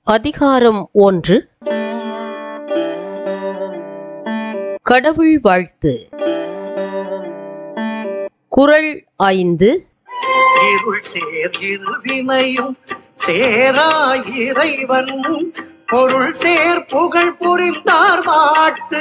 அதிகாரம் ஒன்று கடவுள் வாழ்த்து குறள் ஐந்து இருள் சேர் இருவினையும் சேரா இறைவன் பொருள் சேர் புகழ் புரிந்தார் வாட்டு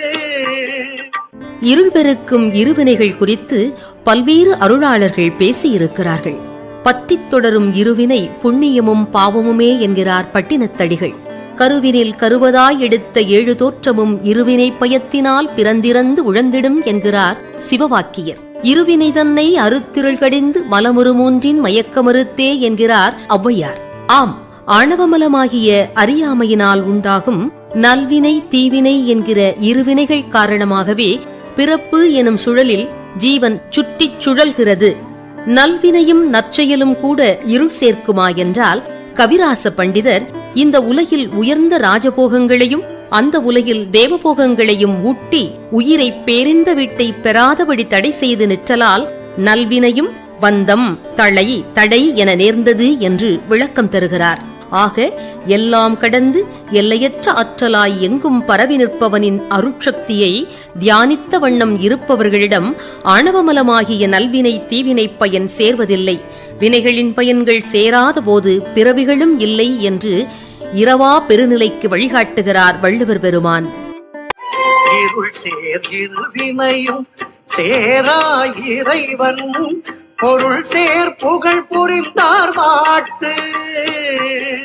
இருள் பெருக்கும் இருவினைகள் குறித்து பல்வேறு அருளாளர்கள் பேசியிருக்கிறார்கள் பற்றித் தொடரும் இருவினை புண்ணியமும் பாவமுமே என்கிறார் பட்டினத்தடிகள் கருவினில் கருவதாய் எடுத்த ஏழு தோற்றமும் இருவினை பயத்தினால் பிறந்திறந்து உழந்திடும் என்கிறார் சிவவாக்கியர் இருவினை தன்னை அறுத்திருள் கடிந்து மலமுறு மூன்றின் மயக்கமறுத்தே என்கிறார் ஔவையார் ஆம் ஆணவமலமாகிய அறியாமையினால் உண்டாகும் நல்வினை தீவினை என்கிற இருவினைகள் காரணமாகவே பிறப்பு எனும் சுழலில் ஜீவன் சுற்றிச் சுழல்கிறது நல்வினையும் நற்செயலும் கூட இருள் சேர்க்குமா என்றால் கவிராச பண்டிதர் இந்த உலகில் உயர்ந்த ராஜபோகங்களையும் அந்த உலகில் தேவபோகங்களையும் ஊட்டி உயிரை பேரின்ப வீட்டை பெறாதபடி தடை செய்து நிற்றலால் நல்வினையும் பந்தம் தளை தடை என நேர்ந்தது என்று விளக்கம் தருகிறார் ஆக எல்லாம் கடந்து எல்லையற்ற ஆற்றலாய் எங்கும் பரவி நிற்பவனின் அருட்சக்தியை தியானித்த வண்ணம் இருப்பவர்களிடம் ஆணவமலமாகிய நல்வினை தீவினை பயன் சேர்வதில்லை வினைகளின் பயன்கள் சேராத போது பிறவிகளும் இல்லை என்று இரவா பெருநிலைக்கு வழிகாட்டுகிறார் வள்ளுவர் பெருமான் இருள் சேர் இருவினையும் சேரா இறைவன் பொருள் சேர் புகழ் புரிந்தார் வாட்டு